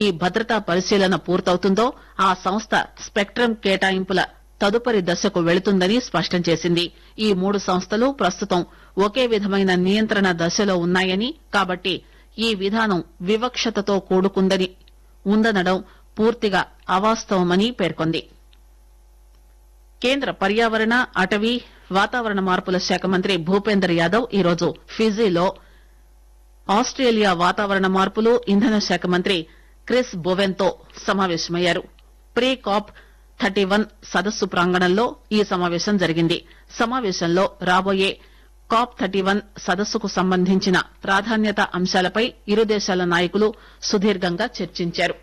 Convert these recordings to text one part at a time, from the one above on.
ఈ భద్రతా పరిశీలన పూర్తవుతుందో ఆ సంస్థ స్పెక్ట్రమ్ కేటాయింపుల తదుపరి దశకు వెళుతుందని స్పష్టం చేసింది ఈ మూడు సంస్థలు ప్రస్తుతం ఒకే విధమైన నియంత్రణ దశలో ఉన్నాయని కాబట్టి ఈ విధానం వివక్షతతో కూడుకుందని ఉందనడం పూర్తిగా అవాస్తవమని పేర్కొంది కేంద్ర పర్యావరణ అటవీ వాతావరణ మార్పుల శాఖ మంత్రి భూపేందర్ యాదవ్ ఈరోజు ఫిజీలో ఆస్టేలియా వాతావరణ మార్పులు ఇంధన శాఖ మంత్రి క్రిస్ బొవెన్ తో సమావేశమయ్యారు ప్రీ కాప్ థర్టీ వన్ సదస్సు ప్రాంగణంలో ఈ సమావేశం జరిగింది సమావేశంలో రాబోయే కాప్ థర్టీ వన్ సదస్సుకు సంబంధించిన ప్రాధాన్యత అంశాలపై ఇరు దేశాల నాయకులు సుదీర్ఘంగా చర్చించారు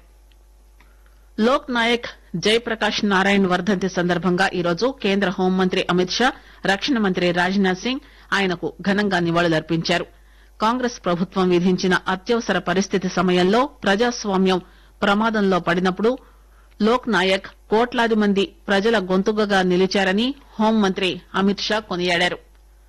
లోక్ నాయక్ జయప్రకాష్ నారాయణ్ వర్దంతి సందర్భంగా ఈరోజు కేంద్ర హోంమంత్రి అమిత్ షా రక్షణ మంత్రి రాజ్నాథ్ సింగ్ ఆయనకు ఘనంగా నివాళులర్పించారు కాంగ్రెస్ ప్రభుత్వం విధించిన అత్యవసర పరిస్థితి సమయంలో ప్రజాస్వామ్యం ప్రమాదంలో పడినప్పుడు లోక్ నాయక్ కోట్లాది మంది ప్రజల గొంతుకగా నిలిచారని హోంమంత్రి అమిత్ షా కొనియాడారు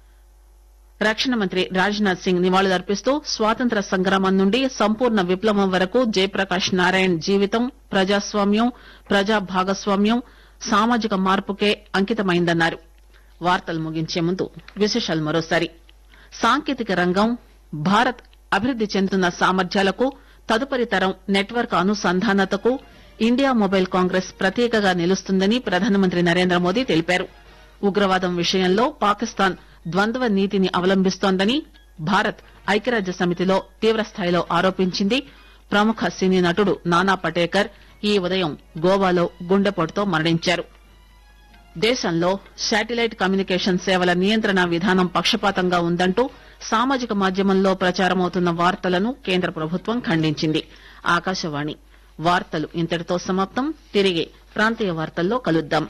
రక్షణ మంత్రి రాజ్నాథ్ సింగ్ నివాళులర్పిస్తూ స్వాతంత్ర సంగ్రామం నుండి సంపూర్ణ విప్లవం వరకు జయప్రకాష్ నారాయణ్ జీవితం ప్రజాస్వామ్యం ప్రజా భాగస్వామ్యం సామాజిక మార్పుకే అంకితమైందన్నారు వార్తలు ముగించే ముందు విశేషాలు మరోసారి సాంకేతిక రంగం భారత్ అభివృద్ది చెందుతున్న సామర్థ్యాలకు తదుపరి తరం నెట్వర్క్ అనుసంధానతకు ఇండియా మొబైల్ కాంగ్రెస్ ప్రతీకగా నిలుస్తుందని ప్రధానమంత్రి నరేంద్ర మోదీ తెలిపారు ఉగ్రవాదం విషయంలో పాకిస్తాన్ ద్వంద్వ నీతిని అవలంబిస్తోందని భారత్ ఐక్యరాజ్య సమితిలో తీవ్రస్థాయిలో ఆరోపించింది ప్రముఖ సినీ నటుడు నానా పటేకర్ ఈ ఉదయం గోవాలో గుండెపోటుతో మరణించారు దేశంలో శాటిలైట్ కమ్యూనికేషన్ సేవల నియంత్రణ విధానం పక్షపాతంగా ఉందంటూ సామాజిక మాధ్యమంలో ప్రచారమవుతున్న వార్తలను కేంద్ర ప్రభుత్వం ఖండించింది ఆకాశవాణి వార్తలు ఇంతటితో సమాప్తం తిరిగి ప్రాంతీయ వార్తల్లో కలుద్దాం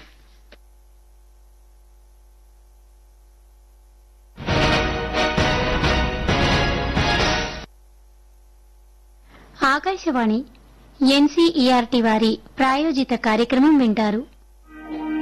ఆకాశవాణి ఎన్సీఈఆర్టీ వారి ప్రాయోజిత కార్యక్రమం వింటారు